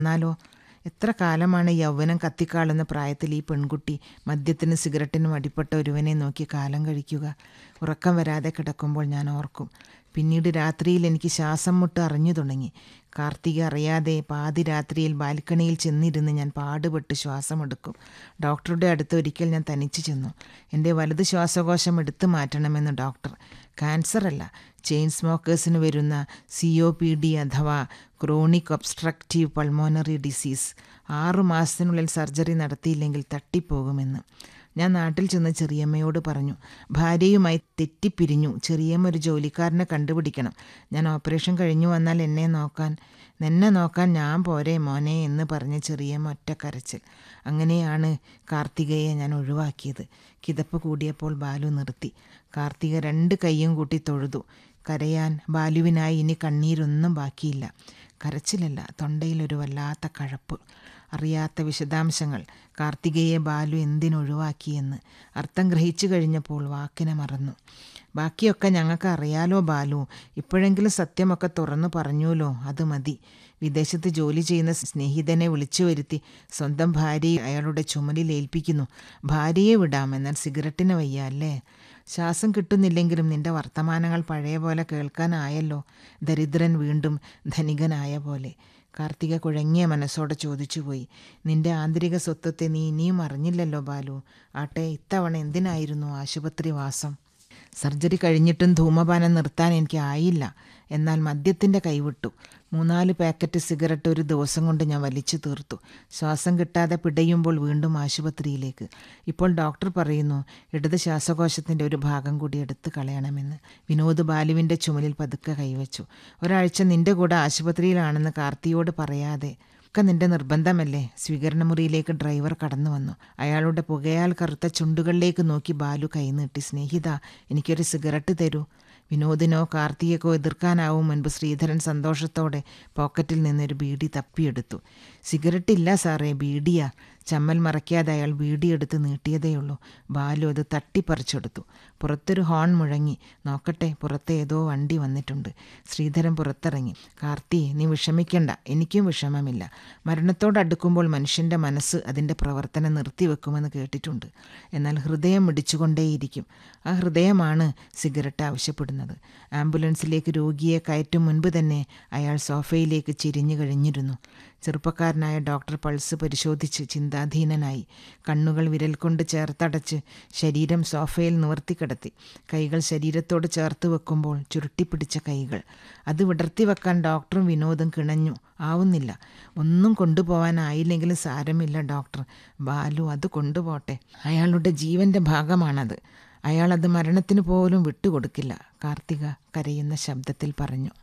എന്നാലോ എത്ര കാലമാണ് യൗവനം കത്തിക്കാളുന്ന പ്രായത്തിൽ ഈ പെൺകുട്ടി മദ്യത്തിനും സിഗരറ്റിനും അടിപ്പെട്ട ഒരുവനെ നോക്കി കാലം കഴിക്കുക ഉറക്കം വരാതെ കിടക്കുമ്പോൾ ഞാൻ ഓർക്കും പിന്നീട് രാത്രിയിൽ എനിക്ക് ശ്വാസം മുട്ട് അറിഞ്ഞു തുടങ്ങി കാർത്തിക അറിയാതെ പാതി രാത്രിയിൽ ബാൽക്കണിയിൽ ചെന്നിരുന്ന് ഞാൻ പാടുപെട്ട് ശ്വാസമെടുക്കും ഡോക്ടറുടെ അടുത്ത് ഒരിക്കൽ ഞാൻ തനിച്ചു ചെന്നു എൻ്റെ വലത് ശ്വാസകോശം എടുത്തു മാറ്റണമെന്ന് ഡോക്ടർ ക്യാൻസർ അല്ല ചെയിൻ സ്മോക്കേഴ്സിന് വരുന്ന സി ഒ പി ഡി അഥവാ ക്രോണിക് ഒബ്സ്ട്രക്റ്റീവ് പൾമോണറി ഡിസീസ് ആറു മാസത്തിനുള്ളിൽ സർജറി നടത്തിയില്ലെങ്കിൽ തട്ടിപ്പോകുമെന്ന് ഞാൻ നാട്ടിൽ ചെന്ന് ചെറിയമ്മയോട് പറഞ്ഞു ഭാര്യയുമായി തെറ്റിപ്പിരിഞ്ഞു ചെറിയമ്മ ഒരു ജോലിക്കാരനെ കണ്ടുപിടിക്കണം ഞാൻ ഓപ്പറേഷൻ കഴിഞ്ഞു വന്നാൽ എന്നെ നോക്കാൻ എന്നെ നോക്കാൻ ഞാൻ പോരെ മോനെ എന്ന് പറഞ്ഞ് ചെറിയമ്മ ഒറ്റ കരച്ചിൽ അങ്ങനെയാണ് കാർത്തികയെ ഞാൻ ഒഴിവാക്കിയത് കിതപ്പ് കൂടിയപ്പോൾ ബാലു നിർത്തി കാർത്തിക രണ്ട് കൈയും കൂട്ടി തൊഴുതു കരയാൻ ബാലുവിനായി ഇനി കണ്ണീരൊന്നും ബാക്കിയില്ല കരച്ചിലല്ല തൊണ്ടയിലൊരു വല്ലാത്ത കഴപ്പ് അറിയാത്ത വിശദാംശങ്ങൾ കാർത്തികയെ ബാലു എന്തിനൊഴിവാക്കിയെന്ന് അർത്ഥം ഗ്രഹിച്ചു കഴിഞ്ഞപ്പോൾ വാക്കിനെ മറന്നു ബാക്കിയൊക്കെ ഞങ്ങൾക്ക് അറിയാലോ ബാലു ഇപ്പോഴെങ്കിലും സത്യമൊക്കെ തുറന്നു പറഞ്ഞുല്ലോ അത് മതി വിദേശത്ത് ജോലി ചെയ്യുന്ന സ്നേഹിതനെ വിളിച്ചു വരുത്തി സ്വന്തം ഭാര്യയെ അയാളുടെ ചുമലിൽ ഏൽപ്പിക്കുന്നു ഭാര്യയെ വിടാം എന്നാൽ സിഗരറ്റിന് വയ്യ അല്ലേ ശ്വാസം കിട്ടുന്നില്ലെങ്കിലും നിന്റെ വർത്തമാനങ്ങൾ പഴയ പോലെ കേൾക്കാനായല്ലോ ദരിദ്രൻ വീണ്ടും ധനികനായ പോലെ കാർത്തിക കുഴങ്ങിയ മനസ്സോടെ ചോദിച്ചുപോയി നിന്റെ ആന്തരിക സ്വത്വത്തെ നീ ഇനിയും അറിഞ്ഞില്ലല്ലോ ബാലു ആട്ടെ ഇത്തവണ എന്തിനായിരുന്നു ആശുപത്രി വാസം സർജറി കഴിഞ്ഞിട്ടും ധൂമപാനം നിർത്താൻ എനിക്ക് ആയില്ല എന്നാൽ മദ്യത്തിൻ്റെ കൈവിട്ടു മൂന്നാല് പാക്കറ്റ് സിഗരറ്റ് ഒരു ദിവസം കൊണ്ട് ഞാൻ വലിച്ചു തീർത്തു ശ്വാസം കിട്ടാതെ പിടയുമ്പോൾ വീണ്ടും ആശുപത്രിയിലേക്ക് ഇപ്പോൾ ഡോക്ടർ പറയുന്നു ഇടത് ശ്വാസകോശത്തിൻ്റെ ഒരു ഭാഗം കൂടി എടുത്തു കളയണമെന്ന് വിനോദ് ബാലുവിൻ്റെ ചുമലിൽ പതുക്കെ കൈവച്ചു ഒരാഴ്ച നിന്റെ കൂടെ ആശുപത്രിയിലാണെന്ന് കാർത്തിയോട് പറയാതെ ഒക്കെ നിന്റെ നിർബന്ധമല്ലേ സ്വീകരണ മുറിയിലേക്ക് ഡ്രൈവർ കടന്നു വന്നു അയാളുടെ പുകയാൽ കറുത്ത ചുണ്ടുകളിലേക്ക് നോക്കി ബാലു കൈനീട്ടി സ്നേഹിത എനിക്കൊരു സിഗരറ്റ് തരൂ വിനോദിനോ കാർത്തികക്കോ എതിർക്കാനാവും മുൻപ് ശ്രീധരൻ സന്തോഷത്തോടെ പോക്കറ്റിൽ നിന്നൊരു ബീഡി തപ്പിയെടുത്തു സിഗരറ്റ് ഇല്ല സാറേ ബീഡിയാ ചമ്മൽ മറയ്ക്കാതെ അയാൾ ബീഡിയെടുത്ത് നീട്ടിയതേയുള്ളൂ ബാലു അത് തട്ടിപ്പറിച്ചെടുത്തു പുറത്തൊരു ഹോൺ മുഴങ്ങി നോക്കട്ടെ പുറത്തെ ഏതോ വണ്ടി വന്നിട്ടുണ്ട് ശ്രീധരൻ പുറത്തിറങ്ങി കാർത്തി നീ വിഷമിക്കണ്ട എനിക്കും വിഷമമില്ല മരണത്തോടടുക്കുമ്പോൾ മനുഷ്യൻ്റെ മനസ്സ് അതിൻ്റെ പ്രവർത്തനം നിർത്തിവെക്കുമെന്ന് കേട്ടിട്ടുണ്ട് എന്നാൽ ഹൃദയം മിടിച്ചുകൊണ്ടേയിരിക്കും ആ ഹൃദയമാണ് സിഗരറ്റ് ആവശ്യപ്പെടുന്നത് ആംബുലൻസിലേക്ക് രോഗിയെ കയറ്റും മുൻപ് തന്നെ അയാൾ സോഫയിലേക്ക് ചിരിഞ്ഞു കഴിഞ്ഞിരുന്നു ചെറുപ്പക്കാരനായ ഡോക്ടർ പൾസ് പരിശോധിച്ച് ചിന്താധീനനായി കണ്ണുകൾ വിരൽ കൊണ്ട് ചേർത്തടച്ച് ശരീരം സോഫയിൽ നിവർത്തിക്കിടത്തി കൈകൾ ശരീരത്തോട് ചേർത്ത് വെക്കുമ്പോൾ ചുരുട്ടിപ്പിടിച്ച കൈകൾ അത് വിടർത്തി വെക്കാൻ ഡോക്ടറും വിനോദും കിണഞ്ഞു ആവുന്നില്ല ഒന്നും കൊണ്ടുപോകാനായില്ലെങ്കിലും സാരമില്ല ഡോക്ടർ ബാലു അത് കൊണ്ടുപോട്ടെ അയാളുടെ ജീവന്റെ ഭാഗമാണത് അയാളത് മരണത്തിന് പോലും വിട്ടുകൊടുക്കില്ല കാർത്തിക കരയുന്ന ശബ്ദത്തിൽ പറഞ്ഞു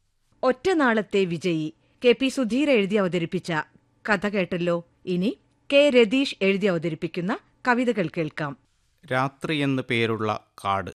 ഒറ്റനാളത്തെ വിജയി കെ പി സുധീർ എഴുതി അവതരിപ്പിച്ച കഥ കേട്ടല്ലോ ഇനി കെ രതീഷ് എഴുതി അവതരിപ്പിക്കുന്ന കവിതകൾ കേൾക്കാം രാത്രി എന്ന് പേരുള്ള കാട്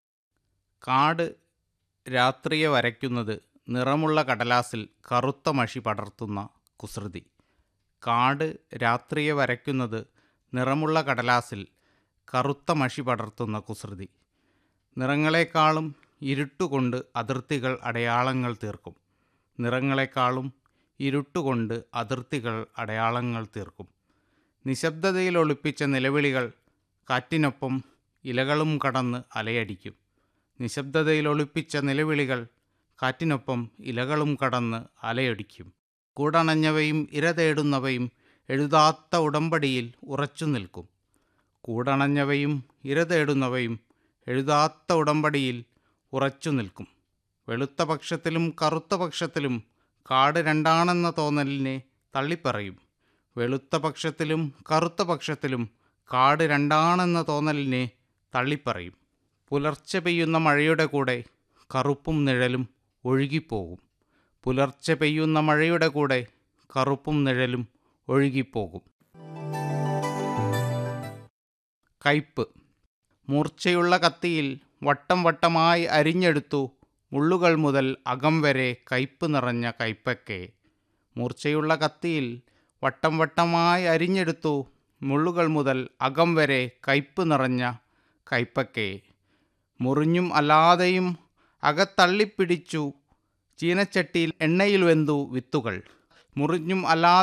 കാട് രാത്രിയെ വരയ്ക്കുന്നത് നിറമുള്ള കടലാസിൽ കറുത്ത മഷി പടർത്തുന്ന കുസൃതി കാട് രാത്രിയെ വരയ്ക്കുന്നത് നിറമുള്ള കടലാസിൽ കറുത്ത മഷി പടർത്തുന്ന കുസൃതി നിറങ്ങളെക്കാളും ഇരുട്ടുകൊണ്ട് അതിർത്തികൾ അടയാളങ്ങൾ തീർക്കും നിറങ്ങളെക്കാളും ഇരുട്ടുകൊണ്ട് അതിർത്തികൾ അടയാളങ്ങൾ തീർക്കും നിശബ്ദതയിൽ ഒളിപ്പിച്ച നിലവിളികൾ കാറ്റിനൊപ്പം ഇലകളും കടന്ന് അലയടിക്കും നിശബ്ദതയിൽ ഒളിപ്പിച്ച നിലവിളികൾ കാറ്റിനൊപ്പം ഇലകളും കടന്ന് അലയടിക്കും കൂടണഞ്ഞവയും ഇര തേടുന്നവയും എഴുതാത്ത ഉടമ്പടിയിൽ ഉറച്ചു നിൽക്കും കൂടണഞ്ഞവയും ഇര തേടുന്നവയും എഴുതാത്ത ഉടമ്പടിയിൽ ഉറച്ചു നിൽക്കും വെളുത്ത പക്ഷത്തിലും കറുത്ത പക്ഷത്തിലും കാട് രണ്ടാണെന്ന തോന്നലിനെ തള്ളിപ്പറയും വെളുത്ത പക്ഷത്തിലും കറുത്ത പക്ഷത്തിലും കാട് രണ്ടാണെന്ന തോന്നലിനെ തള്ളിപ്പറയും പുലർച്ചെ പെയ്യുന്ന മഴയുടെ കൂടെ കറുപ്പും നിഴലും ഒഴുകിപ്പോകും പുലർച്ചെ പെയ്യുന്ന മഴയുടെ കൂടെ കറുപ്പും നിഴലും ഒഴുകിപ്പോകും കയ്പ് മൂർച്ചയുള്ള കത്തിയിൽ വട്ടം വട്ടമായി അരിഞ്ഞെടുത്തു മുള്ളുകൾ മുതൽ അകം വരെ കയ്പ് നിറഞ്ഞ കയ്പക്കെ മൂർച്ചയുള്ള കത്തിയിൽ വട്ടം വട്ടമായി അരിഞ്ഞെടുത്തു മുള്ളുകൾ മുതൽ അകം വരെ കയ്പ് നിറഞ്ഞ കയ്പക്കെ മുറിഞ്ഞും അല്ലാതെയും അകത്തള്ളിപ്പിടിച്ചു ചീനച്ചട്ടിയിൽ എണ്ണയിൽ വെന്തു വിത്തുകൾ മുറിഞ്ഞും അല്ലാ